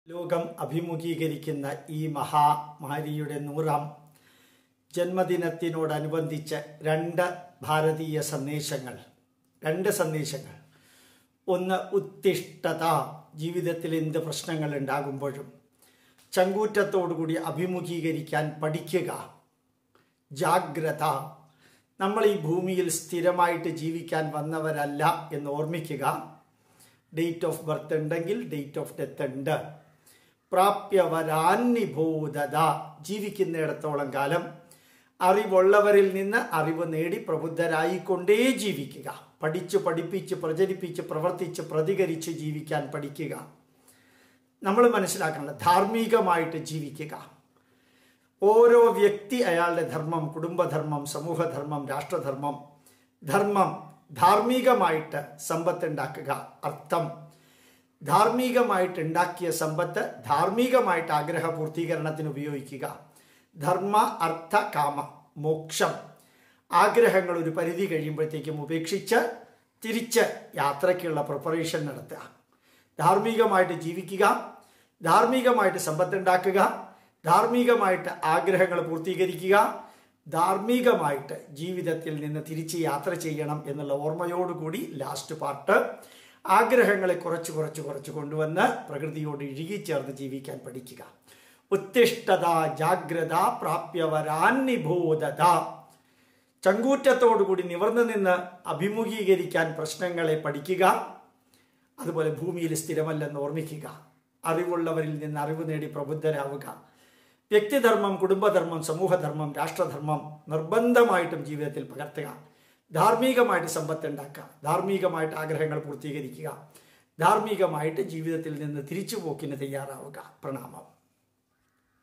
ലോകം അഭിമുഖീകരിക്കുന്ന ഈ മഹാമാരിയുടെ നൂറാം ജന്മദിനത്തിനോടനുബന്ധിച്ച് രണ്ട് ഭാരതീയ സന്ദേശങ്ങൾ രണ്ട് സന്ദേശങ്ങൾ ഒന്ന് ഉത്തിഷ്ഠത ജീവിതത്തിൽ എന്ത് പ്രശ്നങ്ങൾ ഉണ്ടാകുമ്പോഴും ചങ്കൂറ്റത്തോടുകൂടി അഭിമുഖീകരിക്കാൻ പഠിക്കുക ജാഗ്രത നമ്മൾ ഈ ഭൂമിയിൽ സ്ഥിരമായിട്ട് ജീവിക്കാൻ വന്നവരല്ല എന്ന് ഓർമ്മിക്കുക ഡേറ്റ് ഓഫ് ബർത്ത് ഉണ്ടെങ്കിൽ ഡേറ്റ് ഓഫ് ഡെത്ത് ഉണ്ട് പ്രാപ്യവരാന്നിഭൂതത ജീവിക്കുന്നിടത്തോളം കാലം അറിവുള്ളവരിൽ നിന്ന് അറിവ് നേടി പ്രബുദ്ധരായിക്കൊണ്ടേ ജീവിക്കുക പഠിച്ച് പഠിപ്പിച്ച് പ്രചരിപ്പിച്ച് പ്രവർത്തിച്ച് പ്രതികരിച്ച് ജീവിക്കാൻ പഠിക്കുക നമ്മൾ മനസ്സിലാക്കണം ധാർമ്മികമായിട്ട് ജീവിക്കുക ഓരോ വ്യക്തി അയാളുടെ ധർമ്മം കുടുംബധർമ്മം സമൂഹധർമ്മം രാഷ്ട്രധർമ്മം ധർമ്മം ധാർമ്മികമായിട്ട് സമ്പത്ത് ഉണ്ടാക്കുക അർത്ഥം ധാർമ്മികമായിട്ട് ഉണ്ടാക്കിയ സമ്പത്ത് ധാർമ്മികമായിട്ട് ആഗ്രഹ പൂർത്തീകരണത്തിന് ഉപയോഗിക്കുക ധർമ്മ അർത്ഥ കാമ മോക്ഷം ആഗ്രഹങ്ങൾ ഒരു പരിധി കഴിയുമ്പോഴത്തേക്കും ഉപേക്ഷിച്ച് തിരിച്ച് യാത്രയ്ക്കുള്ള പ്രിപ്പറേഷൻ നടത്തുക ധാർമ്മികമായിട്ട് ജീവിക്കുക ധാർമ്മികമായിട്ട് സമ്പത്ത് ഉണ്ടാക്കുക ധാർമ്മികമായിട്ട് ആഗ്രഹങ്ങൾ പൂർത്തീകരിക്കുക ധാർമ്മികമായിട്ട് ജീവിതത്തിൽ നിന്ന് തിരിച്ച് യാത്ര ചെയ്യണം എന്നുള്ള ഓർമ്മയോടുകൂടി ലാസ്റ്റ് പാർട്ട് ആഗ്രഹങ്ങളെ കുറച്ച് കുറച്ച് കുറച്ച് കൊണ്ടുവന്ന് പ്രകൃതിയോട് ഇഴുകിച്ചേർന്ന് ജീവിക്കാൻ പഠിക്കുക ഉത്തിഷ്ഠത ജാഗ്രത പ്രാപ്യവരാന്നിഭൂതത ചങ്കൂറ്റത്തോടുകൂടി നിവർന്നു നിന്ന് അഭിമുഖീകരിക്കാൻ പ്രശ്നങ്ങളെ പഠിക്കുക അതുപോലെ ഭൂമിയിൽ സ്ഥിരമല്ലെന്ന് ഓർമ്മിക്കുക അറിവുള്ളവരിൽ നിന്ന് അറിവ് നേടി പ്രബുദ്ധരാവുക വ്യക്തിധർമ്മം കുടുംബധർമ്മം സമൂഹധർമ്മം രാഷ്ട്രധർമ്മം നിർബന്ധമായിട്ടും ജീവിതത്തിൽ പകർത്തുക ധാർമ്മികമായിട്ട് സമ്പത്ത് ഉണ്ടാക്കുക ധാർമ്മികമായിട്ട് ആഗ്രഹങ്ങൾ പൂർത്തീകരിക്കുക ധാർമ്മികമായിട്ട് ജീവിതത്തിൽ നിന്ന് തിരിച്ചുപോക്കിന് തയ്യാറാവുക പ്രണാമം